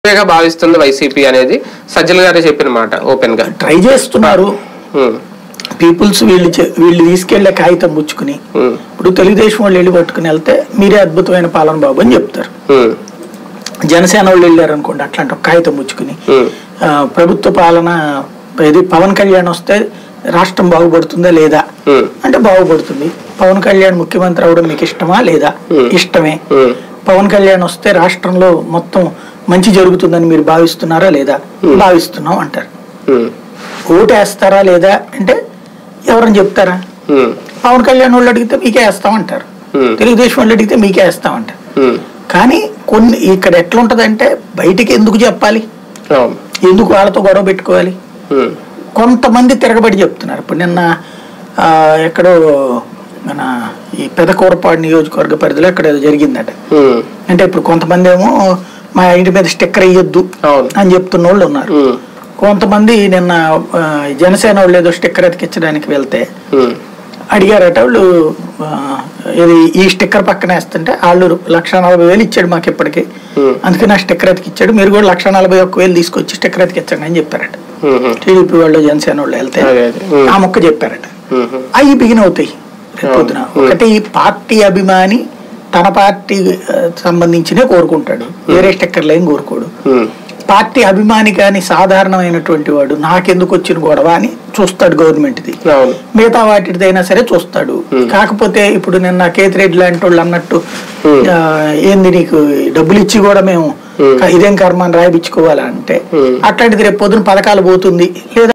గా భావిస్తుంది వైసీపీ అనేది సజ్జల గారే చెప్పిన మాట ఓపెన్ గా ట్రై చేస్తున్నారు ఉమ్, పీపుల్స్ వీళ్ళు చే- వీళ్ళు తీసుకెళ్లే కాగితం పుచ్చుకుని ఉమ్, ఇప్పుడు తెలుగుదేశం వాళ్ళు వెళ్ళి పట్టుకుని వెళ్తే మీరే అద్భుతమైన పాలన బాబు అని చెప్తారు ఉమ్, జనసేన వాళ్ళు వెళ్ళారు అనుకోండి అట్లాంటి ఒక కాగితం పుచ్చుకుని ఉమ్, ఆ, ప్రభుత్వ పాలన ఇది పవన్ కళ్యాణ్ వస్తే రాష్ట్రం బాగుపడుతుందా లేదా ఉమ్, అంటే బాగుపడుతుంది పవన్ కళ్యాణ్ ముఖ్యమంత్రి అవడం మీకు ఇష్టమా లేదా Hmm. ఇష్టమే ఉమ్, పవన్ కళ్యాణ్ వస్తే రాష్ట్రంలో మొత్తం మంచి జరుగుతుందని మీరు భావిస్తున్నారా లేదా భావిస్తున్నాం అంటారు ఉమ్, ఓటు వేస్తారా లేదా అంటే ఎవరని చెప్తారా ఉమ్, పవన్ కళ్యాణ్ వాళ్ళు అడిగితే మీకే వేస్తామంటారు Hmm. తెలుగుదేశం వాళ్ళు అడిగితే మీకే వేస్తామంటారు ఉమ్, కానీ కొన్ని ఇక్కడ ఎట్లుంటదంటే బయటికి ఎందుకు చెప్పాలి అవును ఎందుకు వాళ్ళతో గొడవ పెట్టుకోవాలి ఉమ్, కొంతమంది తిరగబడి చెప్తున్నారు ఇప్పుడు నిన్న ఆ, ఎక్కడో మన ఈ పెదకూరపాడు నియోజకవర్గ పరిధిలో ఎక్కడ ఏదో జరిగిందట ఉమ్, అంటే ఇప్పుడు కొంతమంది ఏమో మా ఇంటి మీద స్టిక్కర్ వేయొద్దు అవును అని చెప్తున్న వాళ్ళు ఉన్నారు ఉమ్, కొంతమంది నిన్న ఆ, జనసేన వాళ్ళు ఏదో స్టిక్కర్ అతికించడానికి వెళ్తే ఉమ్, అడిగారట వాళ్ళు ఆ, ఇది ఈ స్టిక్కర్ పక్కన వేస్తుంటే వాళ్ళు లక్ష నలభై వేలు ఇచ్చాడు మాకు ఇప్పటికి Hmm. అందుకే నా స్టిక్కర్ అతికిచ్చాడు మీరు కూడా లక్ష నలభై ఒక్క వేలు తీసుకొచ్చి స్టిక్కర్ అతికించండి అని చెప్పారట ఉమ్, ఉమ్, టీడీపీ వాళ్ళు జనసేన వాళ్ళు వెళ్తే అదే అదే ఉమ్, ఆ మొక్క చెప్పారట ఉమ్, ఉమ్, అవి బిగిన్ అవుతాయి రేపు పొద్దున ఒకటి పార్టీ అభిమాని తన పార్టీ ఆ, సంబంధించినే కోరుకుంటాడు వేరే స్టిక్కర్లు ఏం కోరుకోడు ఉమ్, పార్టీ అభిమాని కానీ సాధారణమైనటువంటి వాడు నాకెందుకు వచ్చిన గొడవ అని చూస్తాడు గవర్నమెంట్ది అవును మిగతా వాటిదైనా సరే చూస్తాడు కాకపోతే ఇప్పుడు నిన్న కేతిరెడ్డి లాంటి వాళ్ళు అన్నట్టు Hmm. ఆ, ఏంది నీకు డబ్బులు ఇచ్చి కూడా మేము Hmm. ఇదేం కర్మ అని రాయిపించుకోవాలా అంటే Hmm. అట్లాంటిది రేపు పొద్దున పథకాలు పోతుంది లేదా